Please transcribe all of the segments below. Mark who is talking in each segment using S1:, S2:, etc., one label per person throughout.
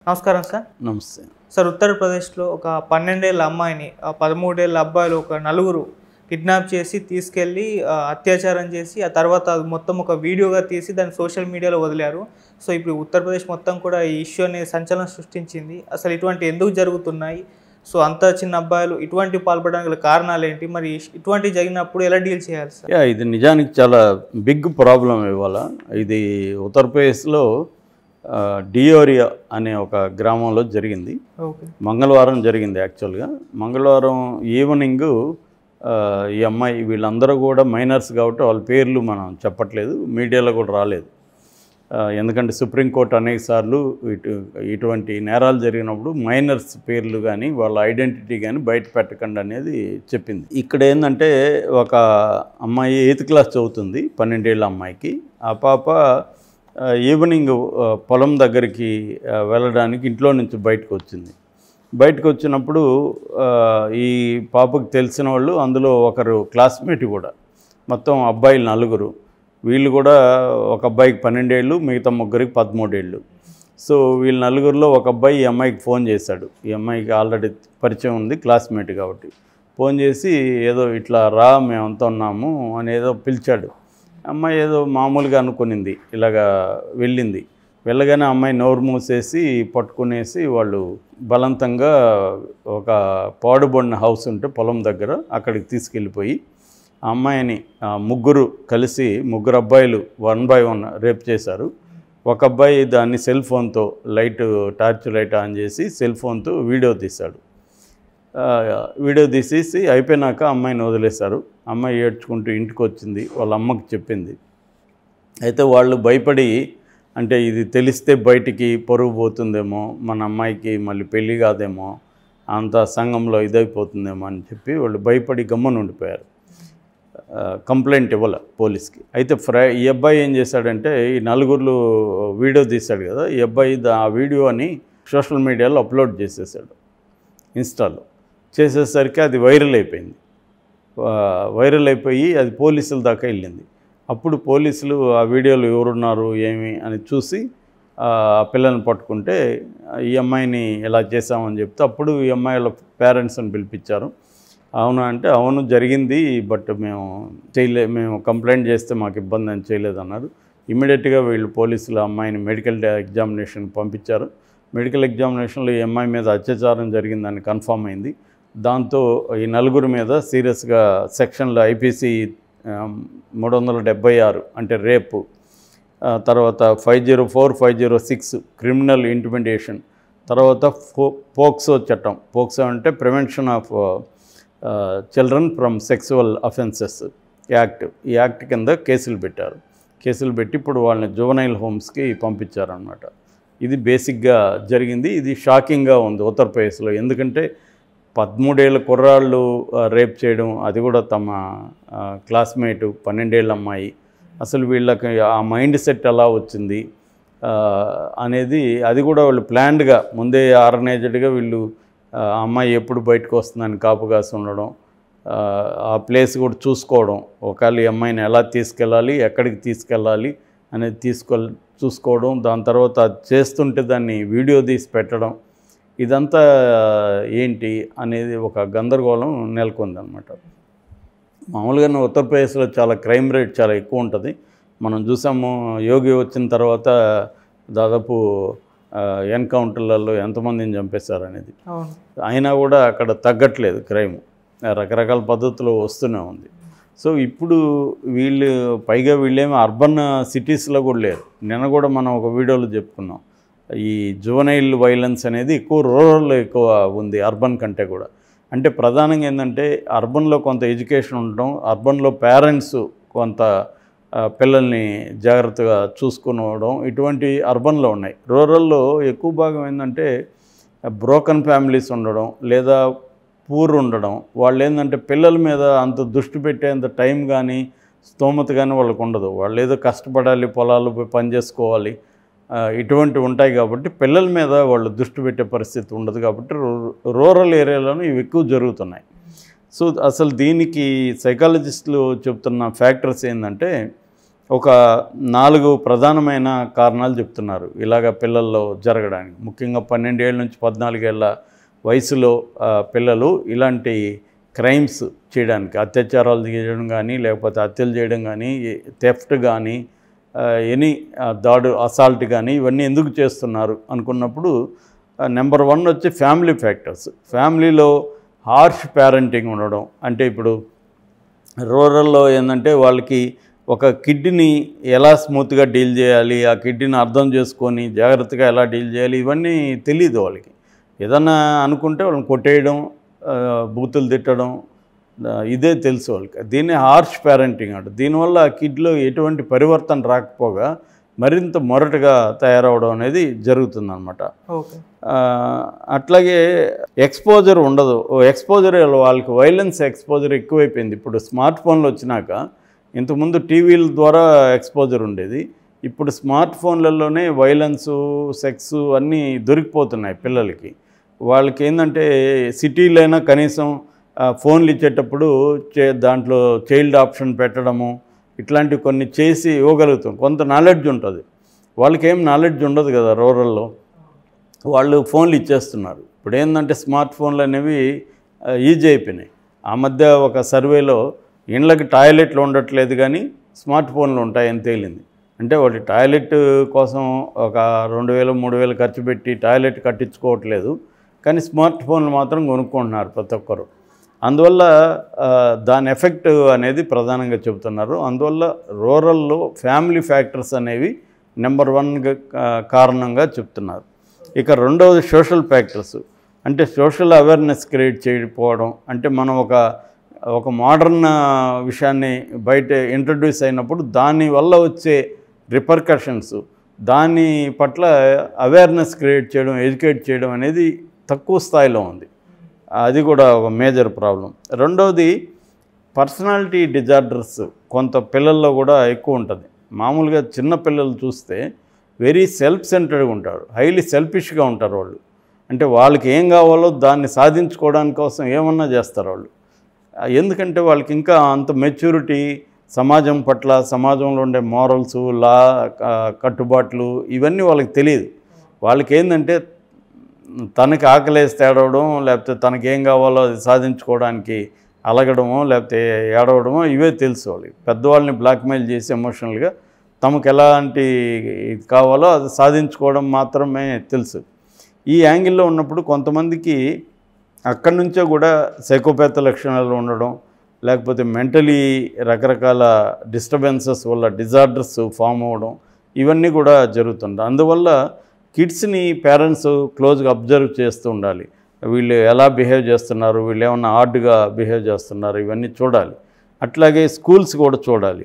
S1: నమస్కారం సార్
S2: నమస్తే
S1: సార్ ఉత్తరప్రదేశ్లో ఒక పన్నెండేళ్ళ అమ్మాయిని ఆ పదమూడేళ్ళ అబ్బాయిలు ఒక నలుగురు కిడ్నాప్ చేసి తీసుకెళ్ళి ఆ, అత్యాచారం చేసి ఆ తర్వాత అది మొత్తం ఒక వీడియోగా తీసి దాన్ని సోషల్ మీడియాలో వదిలారు సో ఇప్పుడు ఉత్తరప్రదేశ్ మొత్తం కూడా ఈ ఇష్యూ అనేది సంచలనం సృష్టించింది అసలు ఇటువంటి ఎందుకు జరుగుతున్నాయి సో అంత చిన్న అబ్బాయిలు ఇటువంటి పాల్పడడానికి గల కారణాలు ఏంటి మరి ఇటువంటి జరిగినప్పుడు ఎలా డీల్ చేయాలి సార్
S2: యా ఇది నిజానికి చాలా బిగ్ ప్రాబ్లం ఇవాళ ఇది ఉత్తరప్రదేశ్లో ఆ, డియోరియా అనే ఒక గ్రామంలో జరిగింది
S1: ఓకే
S2: మంగళవారం జరిగింది యాక్చువల్గా మంగళవారం ఈవినింగ్ ఆ, ఈ అమ్మాయి వీళ్ళందరూ కూడా మైనర్స్ కాబట్టి వాళ్ళ పేర్లు మనం చెప్పట్లేదు మీడియాలో కూడా రాలేదు ఆ, ఎందుకంటే సుప్రీంకోర్టు అనేక సార్లు ఇటు ఇటువంటి నేరాలు జరిగినప్పుడు మైనర్స్ పేర్లు కానీ వాళ్ళ ఐడెంటిటీ కానీ బయట పెట్టకండి అనేది చెప్పింది ఇక్కడ ఏంటంటే ఒక అమ్మాయి ఎయిత్ క్లాస్ చదువుతుంది పన్నెండేళ్ళ అమ్మాయికి ఆ పాప ఆ, ఈవినింగ్ ఆ, పొలం దగ్గరికి ఆ, వెళ్ళడానికి ఇంట్లో నుంచి బయటకు వచ్చింది బయటకు వచ్చినప్పుడు ఆ, ఈ పాపకు తెలిసిన వాళ్ళు అందులో ఒకరు క్లాస్మేట్ కూడా మొత్తం అబ్బాయిలు నలుగురు వీళ్ళు కూడా ఒక అబ్బాయికి పన్నెండేళ్ళు మిగతా ముగ్గురికి పదమూడేళ్ళు సో వీళ్ళ నలుగురిలో ఒక అబ్బాయి ఈ అమ్మాయికి ఫోన్ చేశాడు ఈ అమ్మాయికి ఆల్రెడీ పరిచయం ఉంది క్లాస్మేట్ కాబట్టి ఫోన్ చేసి ఏదో ఇట్లా రా మేమంతా ఉన్నాము అని ఏదో పిలిచాడు అమ్మాయి ఏదో మామూలుగా అనుకునింది ఇలాగా వెళ్ళింది వెళ్ళగానే అమ్మాయి నోరు మూసేసి పట్టుకునేసి వాళ్ళు బలవంతంగా ఒక పాడుబడిన హౌస్ ఉంటే పొలం దగ్గర అక్కడికి తీసుకెళ్ళిపోయి ఆ అమ్మాయిని ఆ, ముగ్గురు కలిసి ముగ్గురు అబ్బాయిలు వన్ బై వన్ రేప్ చేశారు ఒక అబ్బాయి దాన్ని సెల్ ఫోన్తో లైట్ టార్చ్ లైట్ ఆన్ చేసి సెల్ ఫోన్తో వీడియో తీశాడు ఆ, వీడియో తీసేసి అయిపోయినాక అమ్మాయిని వదిలేశారు అమ్మాయి ఏడ్చుకుంటూ ఇంటికి వచ్చింది వాళ్ళ అమ్మకి చెప్పింది అయితే వాళ్ళు భయపడి అంటే ఇది తెలిస్తే బయటికి పరుగు పోతుందేమో మన అమ్మాయికి మళ్ళీ పెళ్ళి కాదేమో అంత సంఘంలో ఇదైపోతుందేమో అని చెప్పి వాళ్ళు భయపడి గమ్మున ఉండిపోయారు ఆ, కంప్లైంట్ ఇవ్వాల పోలీస్కి అయితే ఫ్రై ఈ అబ్బాయి ఏం చేశాడంటే ఈ నలుగురు వీడియో తీశాడు కదా ఈ అబ్బాయి దా- ఆ వీడియోని సోషల్ మీడియాలో అప్లోడ్ చేసేసాడు ఇన్స్టాలో చేసేసరికి అది వైరల్ అయిపోయింది ఆ, వైరల్ అయిపోయి అది పోలీసుల దాకా వెళ్ళింది అప్పుడు పోలీసులు ఆ వీడియోలో ఎవరున్నారు ఏమి అని చూసి ఆ పిల్లల్ని పట్టుకుంటే ఈ అమ్మాయిని ఇలా చేశామని చెప్తే అప్పుడు ఈ అమ్మాయి వాళ్ళ పేరెంట్స్ని పిలిపించారు అవును అంటే అవును జరిగింది బట్ మేము చేయలే మేము కంప్లైంట్ చేస్తే మాకు ఇబ్బంది అని చేయలేదన్నారు ఇమీడియట్గా వీళ్ళు పోలీసులు ఆ అమ్మాయిని మెడికల్ ఎగ్జామినేషన్ పంపించారు మెడికల్ ఎగ్జామినేషన్లో ఈ అమ్మాయి మీద అత్యాచారం జరిగిందని కన్ఫామ్ అయింది దాంతో ఈ నలుగురి మీద సీరియస్గా సెక్షన్లో ఐపీసీ మూడు వందల డెబ్బై ఆరు అంటే రేపు ఆ, తర్వాత five zero four five zero six criminal intimidation తర్వాత ఫో పోక్సో చట్టం పోక్సో అంటే prevention of children from sexual offences act ఈ యాక్ట్ కింద కేసులు పెట్టారు కేసులు పెట్టి ఇప్పుడు వాళ్ళని జువనైల్ హోమ్స్కి పంపించారనమాట ఇది బేసిక్గా జరిగింది ఇది షాకింగ్గా ఉంది ఉత్తరప్రదేశ్లో ఎందుకంటే పదమూడేళ్ళ కుర్రాళ్ళు ఆ, రేప్ చేయడం అది కూడా తమ ఆ, క్లాస్మేటు పన్నెండేళ్ళ అమ్మాయి అసలు వీళ్ళకి ఆ మైండ్ సెట్ ఎలా వచ్చింది ఆ, అనేది అది కూడా వాళ్ళు ప్లాన్డ్గా ముందే ఆర్గనైజ్డ్గా వీళ్ళు ఆ ఆ అమ్మాయి ఎప్పుడు బయటకు వస్తుందని కాపు కాసి ఉండడం ఆ, ఆ ప్లేస్ కూడా చూసుకోవడం ఒకవేళ ఈ అమ్మాయిని ఎలా తీసుకెళ్ళాలి ఎక్కడికి తీసుకెళ్ళాలి అనేది తీసుకో చూసుకోవడం దాని తర్వాత అది చేస్తుంటే దాన్ని వీడియో తీసి పెట్టడం ఇదంతా ఏంటి అనేది ఒక గందరగోళం నెలకొంది అనమాట మామూలుగానే ఉత్తరప్రదేశ్లో చాలా క్రైమ్ రేట్ చాలా ఎక్కువ ఉంటుంది మనం చూసాము యోగి వచ్చిన తర్వాత దాదాపు ఆ, ఎన్కౌంటర్లలో ఎంతమందిని చంపేశారు అనేది
S1: అవును
S2: అయినా కూడా అక్కడ తగ్గట్లేదు క్రైమ్ రకరకాల పద్ధతులు వస్తూనే ఉంది సో ఇప్పుడు వీళ్ళు పైగా వీళ్ళేమో అర్బన్ సిటీస్లో కూడా లేరు నిన్న కూడా మనం ఒక వీడియోలో చెప్పుకున్నాం ఈ జువనైల్ వైలెన్స్ అనేది ఎక్కువ రూరల్లో ఎక్కువ ఉంది అర్బన్ కంటే కూడా అంటే ప్రధానంగా ఏంటంటే అర్బన్లో కొంత ఎడ్యుకేషన్ ఉండడం అర్బన్లో పేరెంట్స్ కొంత ఆ, పిల్లల్ని జాగ్రత్తగా చూసుకునవడం ఇటువంటి అర్బన్లో ఉన్నాయి రూరల్లో ఎక్కువ భాగం ఏంటంటే బ్రోకన్ ఫ్యామిలీస్ ఉండడం లేదా పూర్ ఉండడం వాళ్ళు ఏంటంటే పిల్లల మీద అంత దృష్టి పెట్టేంత టైం కానీ స్తోమత కానీ వాళ్ళకు ఉండదు వాళ్ళు ఏదో కష్టపడాలి పొలాలు పోయి పని చేసుకోవాలి ఆ, ఇటువంటివి ఉంటాయి కాబట్టి పిల్లల మీద వాళ్ళు దృష్టి పెట్టే పరిస్థితి ఉండదు కాబట్టి రూ- రూరల్ ఏరియాలోనే ఇవి ఎక్కువ జరుగుతున్నాయి సో అసలు దీనికి సైకాలజిస్టులు చెప్తున్న ఫ్యాక్టర్స్ ఏంటంటే ఒక నాలుగు ప్రధానమైన కారణాలు చెప్తున్నారు ఇలాగ పిల్లల్లో జరగడానికి ముఖ్యంగా పన్నెండేళ్ళ నుంచి పద్నాలుగేళ్ల వయసులో ఆ, పిల్లలు ఇలాంటి క్రైమ్స్ చేయడానికి అత్యాచారాలు చేయడం కానీ లేకపోతే హత్యలు చేయడం కానీ థెఫ్ట్ కానీ ఎనీ దాడు అసాల్ట్ కానీ ఇవన్నీ ఎందుకు చేస్తున్నారు అనుకున్నప్పుడు నెంబర్ వన్ వచ్చి ఫ్యామిలీ ఫ్యాక్టర్స్ ఫ్యామిలీలో హార్ష్ పేరెంటింగ్ ఉండడం అంటే ఇప్పుడు రూరల్లో ఏంటంటే వాళ్ళకి ఒక కిడ్ని ఎలా స్మూత్గా డీల్ చేయాలి ఆ కిడ్నీని అర్థం చేసుకొని జాగ్రత్తగా ఎలా డీల్ చేయాలి ఇవన్నీ తెలియదు వాళ్ళకి ఏదన్నా అనుకుంటే వాళ్ళని కొట్టేయడం ఆ, బూతులు తిట్టడం ఆ, ఇదే తెలుసు వాళ్ళకి దీన్ని హార్ష్ పేరెంటింగ్ అంట దీనివల్ల ఆ కిడ్లో ఎటువంటి పరివర్తన రాకపోగా మరింత మొరటుగా తయారవడం అనేది జరుగుతుందన్నమాట
S1: ఓకే
S2: ఆ, అట్లాగే ఎక్స్పోజర్ ఉండదు ఎక్స్పోజర్ వాళ్ళకి వైలెన్స్ ఎక్స్పోజర్ ఎక్కువైపోయింది ఇప్పుడు స్మార్ట్ ఫోన్లు వచ్చినాక ఇంతకుముందు టీవీల ద్వారా ఎక్స్పోజర్ ఉండేది ఇప్పుడు స్మార్ట్ ఫోన్లలోనే వైలెన్సు సెక్స్ అన్నీ దొరికిపోతున్నాయి పిల్లలకి వాళ్ళకి ఏంటంటే సిటీలైనా కనీసం ఆ, ఫోన్లు ఇచ్చేటప్పుడు చే దాంట్లో చైల్డ్ ఆప్షన్ పెట్టడము ఇట్లాంటివి కొన్ని చేసి ఇవ్వగలుగుతాం కొంత నాలెడ్జ్ ఉంటుంది వాళ్ళకి ఏం నాలెడ్జ్ ఉండదు కదా రూరల్లో వాళ్ళు ఫోన్లు ఇచ్చేస్తున్నారు ఇప్పుడు ఏంటంటే స్మార్ట్ ఫోన్లు అనేవి ఆ, ఈజీ అయిపోయినాయి ఆ మధ్య ఒక సర్వేలో ఇండ్లకి టాయిలెట్లు ఉండట్లేదు కానీ స్మార్ట్ ఫోన్లు ఉంటాయని తేలింది అంటే వాటి టాయిలెట్ కోసం ఒక రెండు వేలు మూడు వేలు ఖర్చు పెట్టి టాయిలెట్ కట్టించుకోవట్లేదు కానీ స్మార్ట్ ఫోన్లు మాత్రం కొనుక్కుంటున్నారు ప్రతి ఒక్కరు అందువల్ల ఆ, దాని ఎఫెక్ట్ అనేది ప్రధానంగా చెబుతున్నారు అందువల్ల రూరల్లో ఫ్యామిలీ ఫ్యాక్టర్స్ అనేవి నెంబర్ వన్గా కారణంగా చెప్తున్నారు ఇక రెండవది సోషల్ ఫ్యాక్టర్స్ అంటే సోషల్ అవేర్నెస్ క్రియేట్ చేయకపోవడం అంటే మనం ఒక ఒక మోడర్న్ విషయాన్ని బయట ఇంట్రడ్యూస్ అయినప్పుడు దాని వల్ల వచ్చే రిపర్కషన్స్ దాని పట్ల అవేర్నెస్ క్రియేట్ చేయడం ఎడ్యుకేట్ చేయడం అనేది తక్కువ స్థాయిలో ఉంది అది కూడా ఒక మేజర్ ప్రాబ్లం రెండవది పర్సనాలిటీ డిజార్డర్స్ కొంత పిల్లల్లో కూడా ఎక్కువ ఉంటుంది మామూలుగా చిన్న పిల్లలు చూస్తే వెరీ సెల్ఫ్ సెంటర్డ్గా ఉంటారు హైలీ సెల్ఫిష్గా ఉంటారు వాళ్ళు అంటే వాళ్ళకి ఏం కావాలో దాన్ని సాధించుకోవడానికి కోసం ఏమన్నా చేస్తారు వాళ్ళు ఆ, ఎందుకంటే వాళ్ళకి ఇంకా అంత మెచ్యూరిటీ సమాజం పట్ల సమాజంలో ఉండే మోరల్స్ లా ఆ, కట్టుబాట్లు ఇవన్నీ వాళ్ళకి తెలియదు వాళ్ళకి ఏంటంటే తనకి ఆకలేస్తే ఏడవడం లేకపోతే తనకి ఏం కావాలో అది సాధించుకోవడానికి అలగడమో లేకపోతే ఏడవడమో ఇవే తెలుసు వాళ్ళకి పెద్దవాళ్ళని బ్లాక్మెయిల్ చేసి ఎమోషనల్గా తమకు ఎలాంటి ఇది కావాలో అది సాధించుకోవడం మాత్రమే తెలుసు ఈ యాంగిల్లో ఉన్నప్పుడు కొంతమందికి అక్కడి నుంచో కూడా సైకోపాత లక్షణాలు ఉండడం లేకపోతే మెంటలీ రకరకాల డిస్టర్బెన్సెస్ వల్ల డిజార్డర్స్ ఫామ్ అవ్వడం ఇవన్నీ కూడా జరుగుతుంది అందువల్ల కిడ్స్ని పేరెంట్స్ క్లోజ్గా అబ్జర్వ్ చేస్తూ ఉండాలి వీళ్ళు ఎలా బిహేవ్ చేస్తున్నారు వీళ్ళు ఏమన్నా హార్డ్గా బిహేవ్ చేస్తున్నారు ఇవన్నీ చూడాలి అట్లాగే స్కూల్స్ కూడా చూడాలి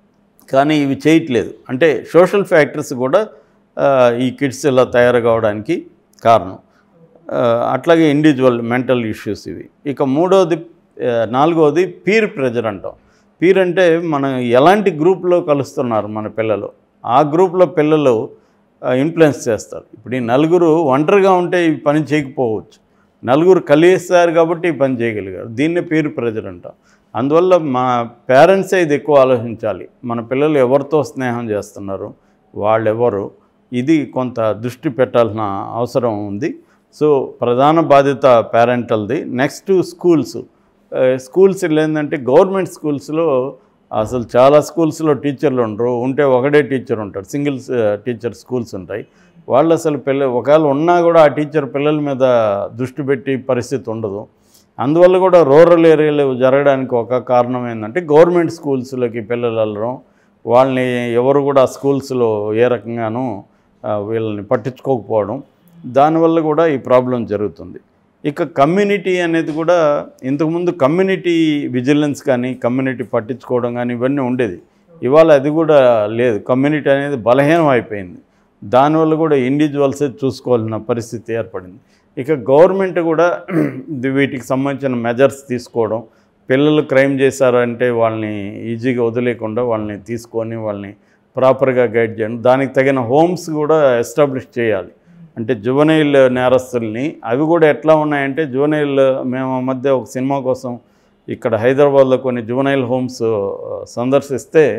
S2: కానీ ఇవి చేయట్లేదు అంటే సోషల్ ఫ్యాక్టర్స్ కూడా ఆ, ఈ కిడ్స్ ఇలా తయారు కావడానికి కారణం ఆ, అట్లాగే ఇండివిజువల్ మెంటల్ ఇష్యూస్ ఇవి ఇక మూడోది ఆ, నాలుగోది పీర్ ప్రెజర్ అంటాం పీర్ అంటే మనం ఎలాంటి గ్రూప్లో కలుస్తున్నారు మన పిల్లలు ఆ గ్రూప్లో పిల్లలు ఇన్ఫ్లుయెన్స్ చేస్తారు ఇప్పుడు ఈ నలుగురు ఒంటరిగా ఉంటే ఈ పని చేయకపోవచ్చు నలుగురు కలిస్తారు కాబట్టి ఈ పని చేయగలిగారు దీన్నే పీర్ ప్రెజర్ అంటాం అందువల్ల మా పేరెంట్సే ఇది ఎక్కువ ఆలోచించాలి మన పిల్లలు ఎవరితో స్నేహం చేస్తున్నారు వాళ్ళెవరు ఇది కొంత దృష్టి పెట్టాల్సిన అవసరం ఉంది సో ప్రధాన బాధ్యత పేరెంటల్ది నెక్స్ట్ స్కూల్స్ స్కూల్స్ ఏంటంటే గవర్నమెంట్ స్కూల్స్లో అసలు చాలా స్కూల్స్లో టీచర్లు ఉండరు ఉంటే ఒకటే టీచర్ ఉంటాడు సింగిల్ టీచర్ స్కూల్స్ ఉంటాయి వాళ్ళు అసలు పిల్ల ఒకవేళ ఉన్నా కూడా ఆ టీచర్ పిల్లల మీద దృష్టి పెట్టి పరిస్థితి ఉండదు అందువల్ల కూడా రూరల్ ఏరియాలో జరగడానికి ఒక కారణం ఏంటంటే గవర్నమెంట్ స్కూల్స్లోకి పిల్లలు వెళ్ళడం వాళ్ళని ఎవరు కూడా ఆ స్కూల్స్లో ఏ రకంగానూ ఆ, వీళ్ళని పట్టించుకోకపోవడం దానివల్ల కూడా ఈ ప్రాబ్లం జరుగుతుంది ఇక కమ్యూనిటీ అనేది కూడా ఇంతకుముందు కమ్యూనిటీ విజిలెన్స్ కానీ కమ్యూనిటీ పట్టించుకోవడం కానీ ఇవన్నీ ఉండేది ఇవాళ అది కూడా లేదు కమ్యూనిటీ అనేది బలహీనం అయిపోయింది దానివల్ల కూడా ఇండివిజువల్సే చూసుకోవాల్సిన పరిస్థితి ఏర్పడింది ఇక గవర్నమెంట్ కూడా ఇది వీటికి సంబంధించిన మెజర్స్ తీసుకోవడం పిల్లలు క్రైమ్ చేశారంటే వాళ్ళని ఈజీగా వదిలేకుండా వాళ్ళని తీసుకొని వాళ్ళని ప్రాపర్గా గైడ్ చేయడం దానికి తగిన హోమ్స్ కూడా ఎస్టాబ్లిష్ చేయాలి అంటే జువనైల్ నేరస్తుల్ని అవి కూడా ఎట్లా ఉన్నాయంటే జువనైల్ మేము ఆ మధ్య ఒక సినిమా కోసం ఇక్కడ హైదరాబాద్లో కొన్ని జువనైల్ హోమ్స్ ఆ, సందర్శిస్తే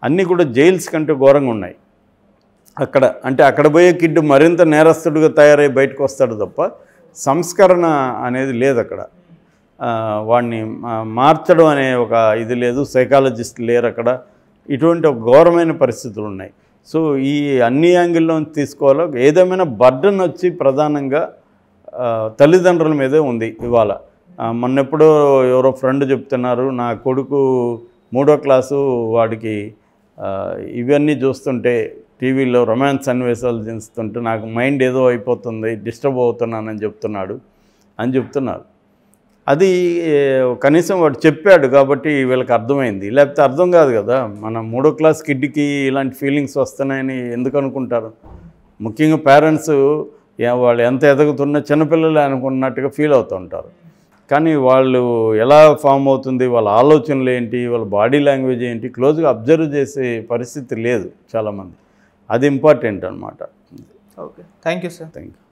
S2: అన్నీ కూడా జైల్స్ కంటే ఘోరంగా ఉన్నాయి అక్కడ అంటే అక్కడ పోయే కిడ్ మరింత నేరస్తుడిగా తయారై బయటకు వస్తాడు తప్ప సంస్కరణ అనేది లేదు అక్కడ ఆ, వాడిని మా- మార్చడం అనే ఒక ఇది లేదు సైకాలజిస్ట్ లేరు అక్కడ ఇటువంటి ఒక ఘోరమైన పరిస్థితులు ఉన్నాయి సో ఈ అన్ని యాంగిల్లో తీసుకోవాలో ఏదేమైనా బర్డన్ వచ్చి ప్రధానంగా ఆ, తల్లిదండ్రుల మీదే ఉంది ఇవాళ ఆ, మొన్నెప్పుడో ఎవరో ఫ్రెండ్ చెప్తున్నారు నా కొడుకు మూడో క్లాసు వాడికి ఆ, ఇవన్నీ చూస్తుంటే టీవీలో రొమాన్స్ సన్నివేశాలు చూస్తుంటే నాకు మైండ్ ఏదో అయిపోతుంది డిస్టర్బ్ అవుతున్నానని చెప్తున్నాడు అని చెప్తున్నారు అది ఏ, కనీసం వాడు చెప్పాడు కాబట్టి వీళ్ళకి అర్థమైంది లేకపోతే అర్థం కాదు కదా మన మూడో క్లాస్ కిడ్కి ఇలాంటి ఫీలింగ్స్ వస్తున్నాయని ఎందుకు అనుకుంటారు ముఖ్యంగా పేరెంట్స్ వాళ్ళు ఎంత ఎదుగుతున్నా చిన్నపిల్లలే అనుకున్నట్టుగా ఫీల్ అవుతూ ఉంటారు కానీ వాళ్ళు ఎలా ఫామ్ అవుతుంది వాళ్ళ ఆలోచనలు ఏంటి వాళ్ళ బాడీ లాంగ్వేజ్ ఏంటి క్లోజ్గా అబ్జర్వ్ చేసే పరిస్థితి లేదు చాలామంది అది ఇంపార్టెంట్ అనమాట
S1: okay thank you sir
S2: thank you